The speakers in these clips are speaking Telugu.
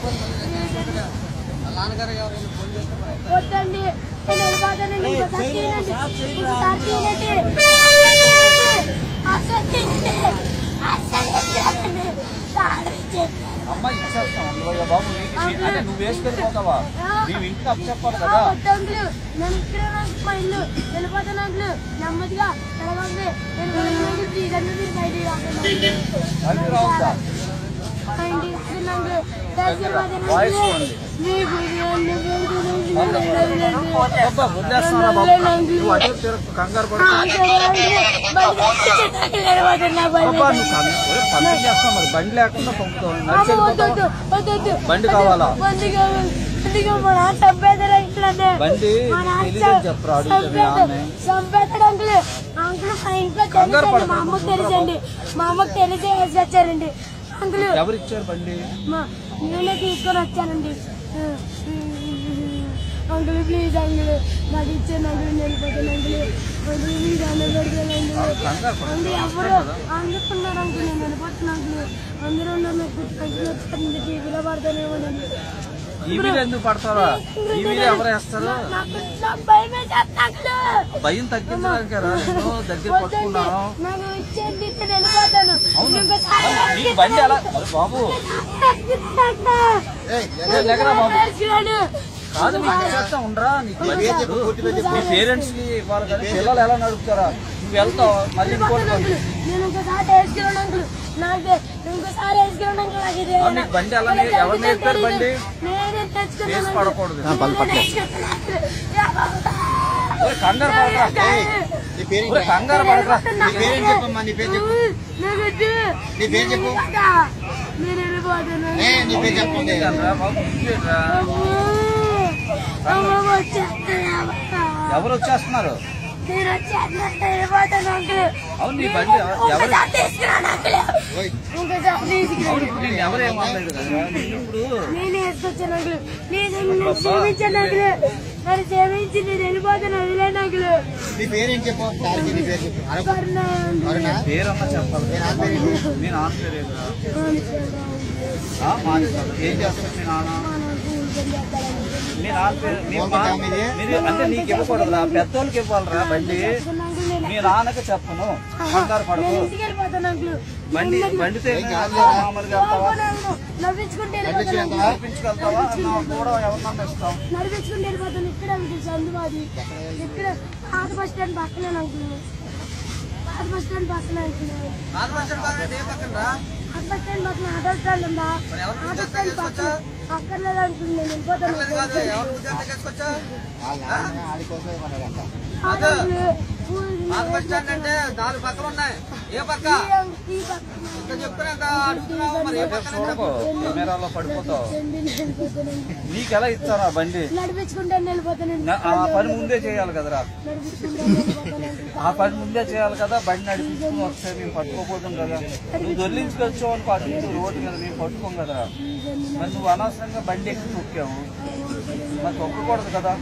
వద్దండి నేను వెళ్ళిపోతానండి ఇంకోసారి తీయనండి ఇంకోసారి తీయనండి అసలు తీయండి అసలు తీయనండి తాళం ఇచ్చేయండి. అమ్మ ఇచ్చేస్తాం అందువల్ల బాబు నీకు నీ- అంటే నువ్వు వేసుకెళ్ళిపోతావా నీవు ఇంటికి అప్పు చెప్పాలి ఆ, కదా వద్దు అంకులు నేను ఇక్కడ నాకు మా ఇల్లు వెళ్ళిపోతాను అంకులు నెమ్మదిగా వెళ్ళగండి నేను వెళ్ళగండి ప్లీజ్ అండి మీరు బయటికి రాకండి మళ్ళీ రావద్దా మా ఇంటికి వస్తున్నాను దయచేసి వాయిస్ ఇవ్వండి. మీకు అబ్బా వదిలేస్తున్నారా బాబు నువ్వు అటు తిరగకు, కంగారు పడు అబ్బా నువ్వు కం- ఒరే, పంపించేస్తావు మరి బండి లేకుండా పంపుతావు నడిచి వెళ్ళిపోతావా? బండి కావాలా? బండి కావాలి బండి కావాలి మా నాన్న చంపేస్తాడు ఇంట్లోనే బండి మా నాన్న తెలీదని చెప్పరా అడుగుతుంది చంపేస్తాడు ఆమె చంపేస్తాడు అంకుల్ అంకుల్ మా ఇంట్లో కంగారు తెలుసండి పడకు, మా అమ్మకు నువ్వు తెలుసండి మా అమ్మకు తెలిసి వేసి వచ్చారండి అంకుల్ ఎవరు ఇచ్చారు బండి మా నేనే తీసుకొని వచ్చానండి అంకుల్ ప్లీజ్ అంకుల్ నాకు ఇచ్చాను అంకుల్ నేను వెళ్ళిపోతాను అంకుల్ అంకుల్ మీరు అన్న పెడతాను అంకుల్ కంగారు పడకు. అంకుల్ ఎవరు అందుకున్నారు అంకుల్ నేను వెళ్ళిపోతున్నాను అంకుల్ అందరూ ఉన్నారు నాకు కంకులు వచ్చారండి టీవీలో పడతానేమోనండి ఈ మీద ఎందుకు పడతారా ఈ మీద ఎవరు వేస్తారు నాకు నాకు భయం వేసేస్తుంది అంకుల్ భయం తగ్గించడానికి రా నేను దగ్గర పట్టుకున్నాను నాకు ఇచ్చేది నేను వెళ్ళిపోతాను అవును ఇంకోసారి నీకు బండి ఎలా అరే బాబు ఏ, లేకరా బాబు కాదు నీకు ఇచ్చేస్తా ఉండరా నీకు బండి ఇప్పుడు మీ పేరెంట్స్ కి ఇవ్వాలి కదా పిల్లలు ఎలా నడుపుతారా నువ్వు వెళ్తావు మళ్ళీ ఇంకోటి బండి నేను ఇంకోసారి వేసుకున్నాను అంకుల్ నాకు ఇంకోసారి వేసుకున్నాను అంకుల్ నాకు ఇది అవును, నీకు బండి ఎలా నే- ఎవరు నేర్పారు బండి? నేనే తెచ్చుకున్నాను వేసి అంకుల్. పడకూడదు నేనే తెచ్చుకున్నాను అంకుల్. యా బాబా. ఒరే, కంగారు పడకరా నీ పేరు ఒరే, కంగారు పడకరా నీ పేరేం చెప్పమ్మా నీ పేరు చెప్పు నాకు వద్దు. నీ పేరు చెప్పు నేను వెళ్ళిపోతాను ఏ నీ పేరు చెప్పండి రా బాబు ఇంకేంట్రా? అమ్మ వచ్చేస్తాను ఎవరు వచ్చేస్తున్నారు నేను వచ్చేస్తాను వెళ్ళిపోతాను అంకుల్ అవును నీ బండి ఎవ- ఎవరు ఇంకోసారి తీసుకురాను అంకుల్ ఓయ్ ఇంకోసారి తీసుకురాను అవును ఇప్పుడు నేను ఎవరు ఏమనలేదు కదా నేను ఇప్పుడు నేను వేసుకొచ్చాను అంకుల్ ప్లీజ్ నన్ను క్షమించండి అంకుల్ నన్ను క్షమించి నేను వెళ్ళిపోతాను వదిలేను అంకుల్ నీ పేరేం చెప్పు దానికి నీ పేరు చెప్పు అరకు కరుణ అరుణా పేరన్నా చెప్పాలి నేను ఆ పేరు ఏంటి? మీ నాన్న పేరు ఏంట్రా? ఆ, మాది కాదు. ఏం చేస్తారు మీ నాన్న మీ నాన్న పేరు మీ మా- బాగుందా మీది? మీరు అంటే నీకు ఇవ్వకూడదురా పెద్దోళ్ళకి ఇవ్వాలిరా బండి మీ నాన్నకి చెప్పను కంగారు పడకు ఇంటికి వెళ్ళిపోతాను అంకుల్ బండి బండితో ఏం ఏమి కాదు వెళ్తావా? మామూలుగా వెళ్తావా నవ్వించుకుంటే నడిపించి వెళ్ళిపోతాను వెళ్తావా? నడిపించుకెళ్తావా నువ్వు కూడా ఎవరినన్నా ఇస్తాం నడిపించుకుంటే వెళ్ళిపోతాను ఇక్కడ అంకుల్ సందుబాది ఇక్కడ పాత బస్ స్టాండ్ పక్కనే అంకుల్ పాత బస్ స్టాండ్ పక్కనే అంకుల్ పాత బస్ స్టాండ్ పక్కన ఆటో స్టాండ్ ఉందా ఆటో స్టాండ్ పక్కన అక్కర్లేదు అంకుల్ నేను వెళ్ళిపోతాను వాళ్ళ నాన్న ఆడి కోసమే కొన్నాడంట ఆటో పాత బస్ స్టాండ్ అంటే నాలుగు పక్కలు ఉన్నాయి ఏ పక్క ఈ పక్కన ఇంత చెప్తున్నా ఎంత అడుగుతున్నావు మరి ఏ పక్కన చూడకు కెమెరాలో పడిపోతావు వెళ్ళిపోతాను నీకు ఎలా ఇస్తారా బండి నడిపించుకుంటే వెళ్ళిపోతానండి నా- ఆ పని ముందే చేయాలి కదరా నడిపించుకుంటే వెళ్ళిపోతానండి ఆ పని ముందే చేయాలి కదా బండి నడిపించుకుని వస్తే మేము పట్టుకోపోతాం కదా నువ్వు దొర్లించుకొచ్చావు అనుకో అటు ఇటు రోడ్డు మీద మేము పట్టుకోం కదరా మరి నువ్వు అనవసరంగా బండి ఎక్కి తొక్కావు మరి తొక్కకూడదు కదా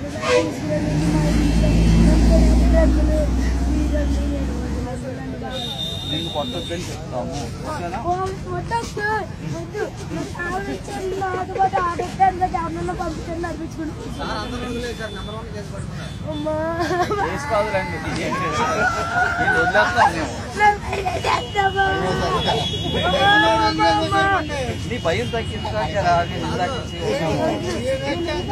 నేను కొట్టొద్దని చెప్తాము ఓకేనా వేసి కాదులేండి నీకేం లేదు. నేను వదిలేస్తాను నేను నీ భయం తగ్గించడానికి రా నేను ఇందాక చేసాను.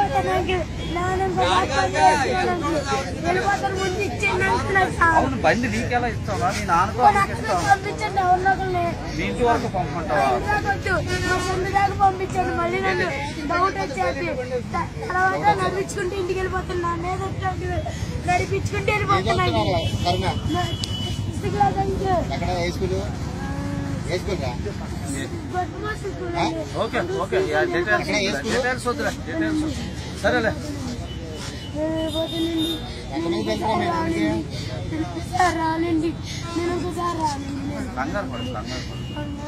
అవును బండి నీకెలా ఇస్తావా నీ నాన్నకు అమ్మకి ఇస్తావా పంపించండి ఎవరినొకరిని నీ ఇంటి వరకు పంపమంటావా పంపించాను మళ్ళీ నన్ను డౌట్ వచ్చేది త- తర్వాత నడిపించుకుంటే ఇంటికి వెళ్ళిపోతాను నా మీద అట్లాంటివి నడిపించుకుంటే ఏం వెళ్ళిపోతున్నాను చేస్తున్నారు కరుణ సిక్స్త్ క్లాస్ అండి ఎక్కడ ఏ స్కూల్ ఏ స్కూల్ రా గొప్ప స్కూల్ అండి ఓకే ఓకే యా, డీటెయిల్స్ వద్దురా, డీటెయిల్స్ వద్దురా డీటెయిల్స్ వద్దు. సరేలే నేను వెళ్ళిపోతానండి ఎంతమంది పెంచుకున్నాం మేము రానండి నేను ఒకసారి రానండి నేను ఒకసారి రానండి కంగారు పడు కంగారు పడు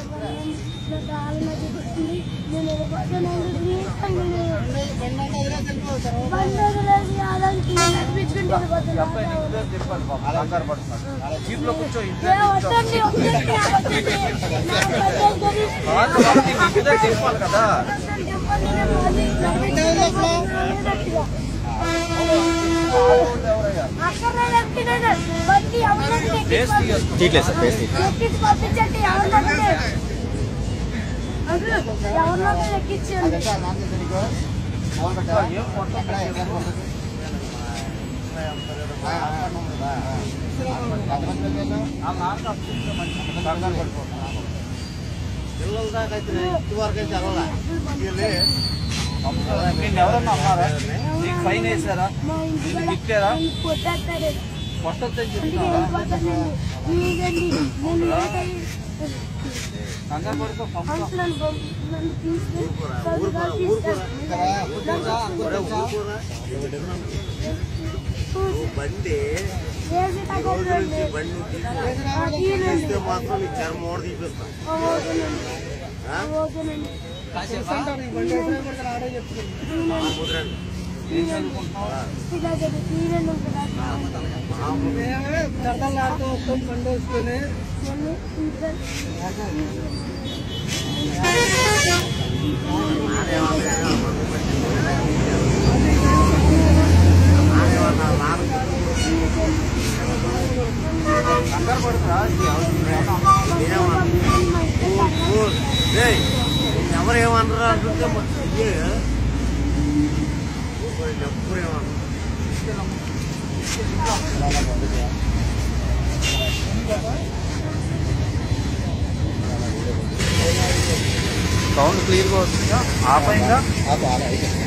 ఈ అబ్బాయి నీకు ఇద్దరు చెప్పాలి పాపం కంగారు పడుతున్నాడు జీప్ లో కూర్చో ఇద్దరు కాదు కాబట్టి నీకు ఇద్దరు చెప్పాలి కదా ఎవరయ్యా ఫేస్ తీయొచ్చు తీయట్లేదు సార్ ఫేస్ పంపించండి ఎవరినొకరు ఎవరినొకరు ఎక్కించండి అదంతా నాన్న తెలుసా నీకు ఫోన్ పెట్టావా ఏం ఫోటో ఎక్కడ ఎక్కడ ఫోన్ పెట్టు? ఆ, ఆ, ఆ. ఎంతమంది వెళ్ళారు? ఆ నాన్న అప్పించే మంచి కంగారు పడిపోతున్నాను పిల్లల దాకా అయితే ఇంతవరకు అయితే అరవలా నేను ఎవరన్నా అన్నారా నీకు ఫైన్ వేసారా మా ఇంటికి నిన్ను తిట్టారా కొట్టేస్తారు కొట్టొద్దని ఇంటికి చెప్తున్నారా వెళ్ళిపోతానండి మీదండి నేను ఏదైనా కంగారు పడిపో పంపుతాం అంకుల్ నన్ను పంపి- నన్ను తీసుకుని చదువుగా తీసుకెళ్ళి బండి ఏసీ తగ్గట్లేదు. బండి ఆ, తీయనండి. మాత్రం నీ చర్మం ఓడ తీపిస్తా ఆ, ఓకేనండి. ఆ, ఓకేనండి. కుదరండి ఏం చదువుకుంటున్నావు ఇలా చెప్పి తీయనండి కదా. నన్ను ఇంకా- కంగారు పడుతురా ఎవరు ఏమన్నారా అంటుంటే ఇదే ఎప్పుడు ఏమన్నారు సౌండ్ క్లియర్గా వస్తుందా ఆపైందా ఆపు, ఆపు, అయిపోయింది.